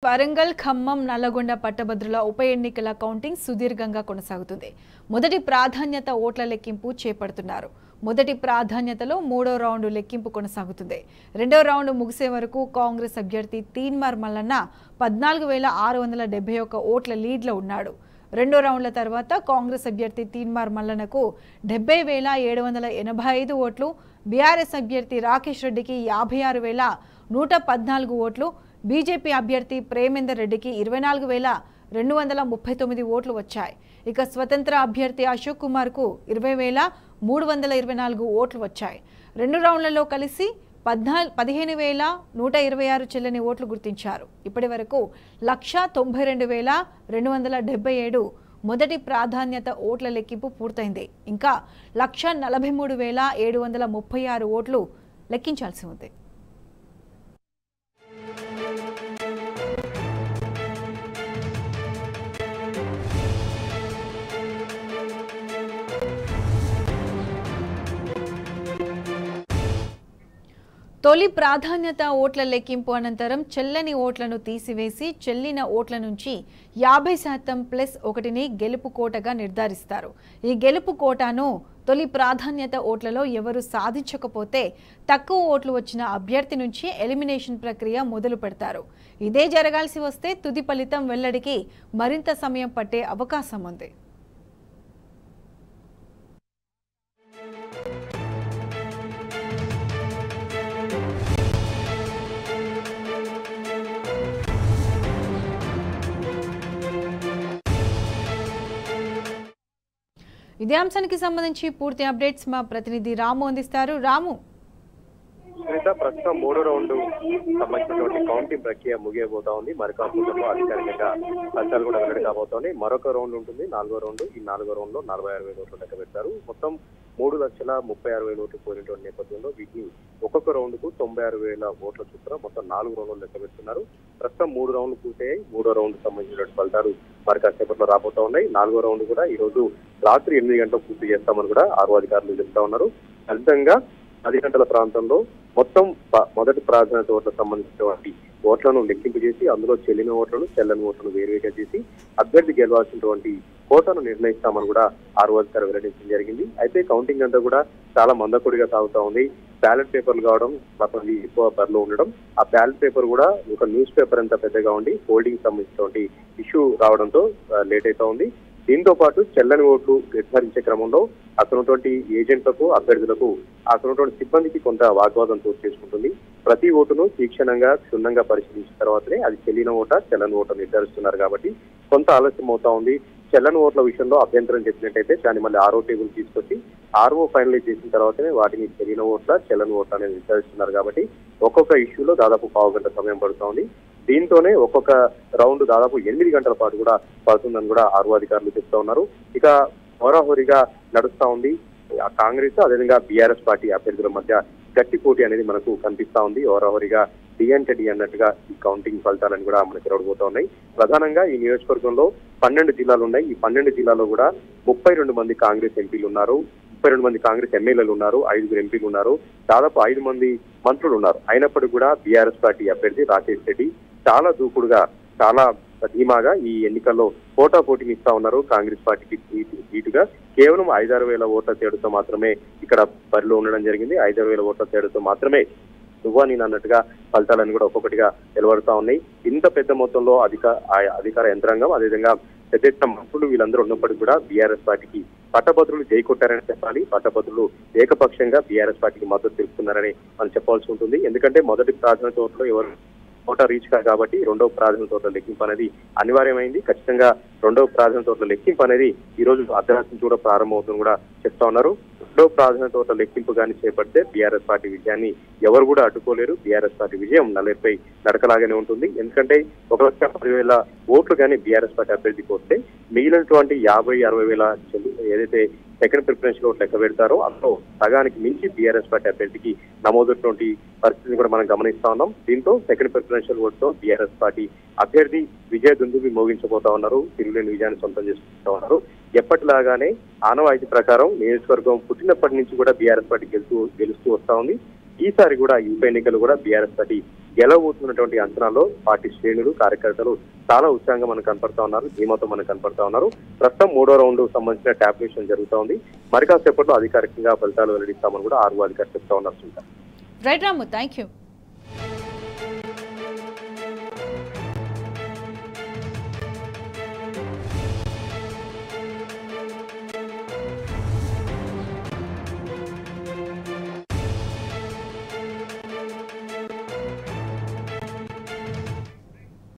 వరంగల్ ఖమ్మం నల్లగొండ పట్టభద్రుల ఉప ఎన్నికల కౌంటింగ్ సుదీర్ఘంగా కొనసాగుతుంది మొదటి ప్రాధాన్యత ఓట్ల లెక్కింపు చేపడుతున్నారు మొదటి ప్రాధాన్యతలో మూడో రౌండ్ లెక్కింపు కొనసాగుతుంది రెండో రౌండ్ ముగిసే వరకు కాంగ్రెస్ అభ్యర్థి తీన్మార్ మల్లన్న పద్నాలుగు వేల ఆరు వందల డెబ్బై ఒక్క ఓట్ల లీడ్లో ఉన్నాడు రెండో రౌండ్ల తర్వాత కాంగ్రెస్ అభ్యర్థి తీన్మార్ మల్లనకు డెబ్బై వేల ఏడు వందల ఎనభై ఐదు ఓట్లు బీఆర్ఎస్ అభ్యర్థి రాకేష్ రెడ్డికి యాభై ఆరు వేల నూట పద్నాలుగు ఓట్లు బీజేపీ అభ్యర్థి ప్రేమేందర్ రెడ్డికి ఇరవై నాలుగు వేల రెండు వందల ముప్పై తొమ్మిది ఓట్లు వచ్చాయి ఇక స్వతంత్ర అభ్యర్థి అశోక్ కుమార్కు ఇరవై వేల మూడు వందల ఇరవై నాలుగు ఓట్లు వచ్చాయి రెండు రౌండ్లలో కలిసి పద్నాలుగు పదిహేను వేల నూట ఇరవై ఆరు చెల్లని ఓట్లు గుర్తించారు ఇప్పటి వరకు లక్ష తొంభై రెండు వేల రెండు వందల డెబ్బై ఏడు మొదటి ప్రాధాన్యత ఓట్ల లెక్కింపు పూర్తయింది ఇంకా లక్ష నలభై మూడు వేల ఏడు వందల ముప్పై ఆరు ఓట్లు లెక్కించాల్సి ఉంది తొలి ప్రాధాన్యత ఓట్ల లెక్కింపు అనంతరం చెల్లని ఓట్లను తీసివేసి చెల్లిన ఓట్ల నుంచి యాభై శాతం ప్లస్ ఒకటిని గెలుపు కోటగా నిర్ధారిస్తారు ఈ గెలుపు కోటాను తొలి ప్రాధాన్యత ఓట్లలో ఎవరు సాధించకపోతే తక్కువ ఓట్లు వచ్చిన అభ్యర్థి నుంచి ఎలిమినేషన్ ప్రక్రియ మొదలు పెడతారు ఇదే జరగాల్సి వస్తే తుది ఫలితం వెల్లడికి మరింత సమయం పట్టే అవకాశం ఉంది ఇదే అంశానికి సంబంధించి పూర్తి అప్డేట్స్ మా ప్రతినిధి రాము అందిస్తారు రాము సునీత ప్రస్తుతం మూడో రౌండ్ సంబంధించినటువంటి కౌంటింగ్ ప్రక్రియ ముగియబోతా ఉంది మరి కాకుండా అధికారికంగా ఫలితాలు కూడా వెల్లడి కాబోతోంది మరొక రౌండ్ ఉంటుంది నాలుగో రౌండ్ ఈ నాలుగో రౌండ్ లో నలభై ఆరు వేల ఓట్లు లెక్క పెడతారు మొత్తం మూడు లక్షల ముప్పై ఆరు వేల ఓట్లు పోయినటువంటి నేపథ్యంలో వీటిని ఒక్కొక్క రౌండ్ కు తొంభై ఆరు వేల ఓట్ల చొప్పున మొత్తం నాలుగు రౌండ్లు లెక్క పెడుతున్నారు ప్రస్తుతం మూడు రౌండ్లు పూర్తయ్యాయి మూడో రౌండ్ సంబంధించినటువంటి ఫలితాలు మరి కాసేపట్లో రాబోతా ఉన్నాయి నాలుగో రౌండ్ కూడా ఈ రోజు రాత్రి ఎనిమిది గంటలకు పూర్తి చేస్తామని కూడా ఆరు అధికారులు చెప్తా ఉన్నారు ఫలితంగా పది గంటల ప్రాంతంలో మొత్తం ప- మొదటి ప్రాధాన్యత ఓట్లకు సంబంధించినటువంటి ఓట్లను లెక్కింపు చేసి అందులో చెల్లిన ఓట్లను చెల్లని ఓట్లను వేరువేగా చేసి అభ్యర్థి గెలవాల్సినటువంటి కోటను నిర్ణయిస్తామని కూడా ఆరు అధికారులు వెల్లడించడం జరిగింది అయితే కౌంటింగ్ అంతా కూడా చాలా మందకొడిగా సాగుతా ఉంది బ్యాలెట్ పేపర్లు కావడం కొంతమంది ఎక్కువ బరిలో ఉండడం ఆ బ్యాలెట్ పేపర్ కూడా ఒక న్యూస్ పేపర్ అంతా పెద్దగా ఉండి హోల్డింగ్ సంబంధించినటువంటి ఇష్యూ రావడంతో లేట్ అవుతా ఉంది దీంతో పాటు చెల్లని ఓట్లు నిర్ధారించే క్రమంలో అక్కడ ఉన్నటువంటి ఏజెంట్లకు అభ్యర్థులకు అక్కడ ఉన్నటువంటి సిబ్బందికి కొంత వాగ్వాదం చోటు చేసుకుంటుంది ప్రతి ఓటును తీక్షణంగా క్షుణ్ణంగా పరిశీలించిన తర్వాతనే అది చెల్లిన ఓట చెల్లని ఓట నిర్ధారిస్తున్నారు కాబట్టి కొంత ఆలస్యం అవుతా ఉంది చెల్లని ఓట్ల విషయంలో అభ్యంతరం చెప్పినట్టయితే దాన్ని మళ్ళీ ఆరో టేబుల్ తీసుకొచ్చి ఆర్ఓ ఫైనలైజ్ చేసిన తర్వాతనే వాటిని చెల్లిన ఓట్ల చెల్లని ఓట్ల అనేది నిర్ధారిస్తున్నారు కాబట్టి ఒక్కొక్క ఇష్యూలో దాదాపు పావు గంట సమయం పడుతూ ఉంది దీంతోనే ఒక్కొక్క రౌండ్ దాదాపు ఎనిమిది గంటల పాటు కూడా పడుతుందని కూడా ఆరు అధికారులు చెప్తా ఉన్నారు ఇక హోరాహోరీగా నడుస్తా ఉంది ఆ కాంగ్రెస్ అదేవిధంగా బీఆర్ఎస్ పార్టీ అభ్యర్థుల మధ్య గట్టి పోటీ అనేది మనకు కనిపిస్తా ఉంది హోరాహోరీగా డిఎన్టే డి అన్నట్టుగా ఈ కౌంటింగ్ ఫలితాలను కూడా మనకి ఎరవబోతా ఉన్నాయి ప్రధానంగా ఈ నియోజకవర్గంలో పన్నెండు జిల్లాలు ఉన్నాయి ఈ పన్నెండు జిల్లాలో కూడా ముప్పై రెండు మంది కాంగ్రెస్ ఎంపీలు ఉన్నారు ముప్పై రెండు మంది కాంగ్రెస్ ఎమ్మెల్యేలు ఉన్నారు ఐదుగురు ఎంపీలు ఉన్నారు దాదాపు ఐదు మంది మంత్రులు ఉన్నారు అయినప్పటికీ కూడా బీఆర్ఎస్ పార్టీ అభ్యర్థి రాకేష్ రెడ్డి చాలా దూకుడుగా చాలా ధీమాగా ఈ ఎన్నికల్లో పోటా పోటీని ఇస్తా ఉన్నారు కాంగ్రెస్ పార్టీకి ధీ- ధీటుగా కేవలం ఐదారు వేల ఓట్ల తేడాతో మాత్రమే ఇక్కడ బరిలో ఉండడం జరిగింది ఐదారు వేల ఓట్ల తేడాతో మాత్రమే నువ్వా నేను అన్నట్టుగా ఫలితాలన్నీ కూడా ఒక్కొక్కటిగా నిలబడతా ఉన్నాయి ఇంత పెద్ద మొత్తంలో అధిక ఆ అధికార యంత్రాంగం అదేవిధంగా పెద్ద ఎత్తున మంత్రులు వీళ్ళందరూ ఉన్నప్పటికీ కూడా బీఆర్ఎస్ పార్టీకి పట్టభద్రులు జై కొట్టారని చెప్పాలి పట్టభద్రులు ఏకపక్షంగా బీఆర్ఎస్ పార్టీకి మద్దతు తెలుపుతున్నారని మనం చెప్పాల్సి ఉంటుంది ఎందుకంటే మొదటి ప్రాధాన్యత ఓట్లో ఎవరు కోట రీచ్ కాదు కాబట్టి రెండవ ప్రాధాన్యత ఓట్ల లెక్కింపు అనేది అనివార్యమైంది ఖచ్చితంగా రెండవ ప్రాధాన్యత ఓట్ల లెక్కింపు అనేది ఈ రోజు అర్ధరాత్రి నుంచి కూడా ప్రారంభమవుతుందని కూడా చెప్తా ఉన్నారు రెండవ ప్రాధాన్యత ఓట్ల లెక్కింపు కానీ చేపడితే బీఆర్ఎస్ పార్టీ విజయాన్ని ఎవరు కూడా అడ్డుకోలేరు బీఆర్ఎస్ పార్టీ విజయం నల్లెపై నడకలాగానే ఉంటుంది ఎందుకంటే ఒక లక్ష పదివేల ఓట్లు కానీ బీఆర్ఎస్ పార్టీ అభ్యర్థికి వస్తే మిగిలినటువంటి యాభై అరవై వేల చెల్లి- ఏదైతే సెకండ్ ప్రిఫరెన్స్ లో లెక్క పెడతారో అందులో సగానికి మించి బీఆర్ఎస్ పార్టీ అభ్యర్థికి నమోదైనటువంటి పరిస్థితిని కూడా మనం గమనిస్తా ఉన్నాం దీంతో సెకండ్ ప్రిఫరెన్షియల్ ఓట్ తో బీఆర్ఎస్ పార్టీ అభ్యర్థి విజయ దుందుబి మోగించబోతా ఉన్నారు తిరుగులేని విజయాన్ని సొంతం చేసుకుంటా ఉన్నారు ఎప్పటిలాగానే ఆనవాయితీ ప్రకారం నియోజకవర్గం పుట్టినప్పటి నుంచి కూడా బీఆర్ఎస్ పార్టీ గెలుస్తూ గెలుస్తూ వస్తా ఉంది ఈసారి కూడా ఈ ఉప ఎన్నికలు కూడా బీఆర్ఎస్ పార్టీ గెలవబోతున్నటువంటి అంచనాలో పార్టీ శ్రేణులు కార్యకర్తలు చాలా ఉత్సాహంగా మనకు కనపడతా ఉన్నారు ధీమాతో మనకు కనపడతా ఉన్నారు ప్రస్తుతం మూడో రౌండ్ సంబంధించిన టాబ్లేషన్ జరుగుతూ ఉంది మరి కాసేపట్లో అధికారికంగా ఫలితాలు వెల్లడిస్తామని కూడా ఆరు అధికారులు చెప్తా ఉన్నారు Sunitha. Right Ramu thank you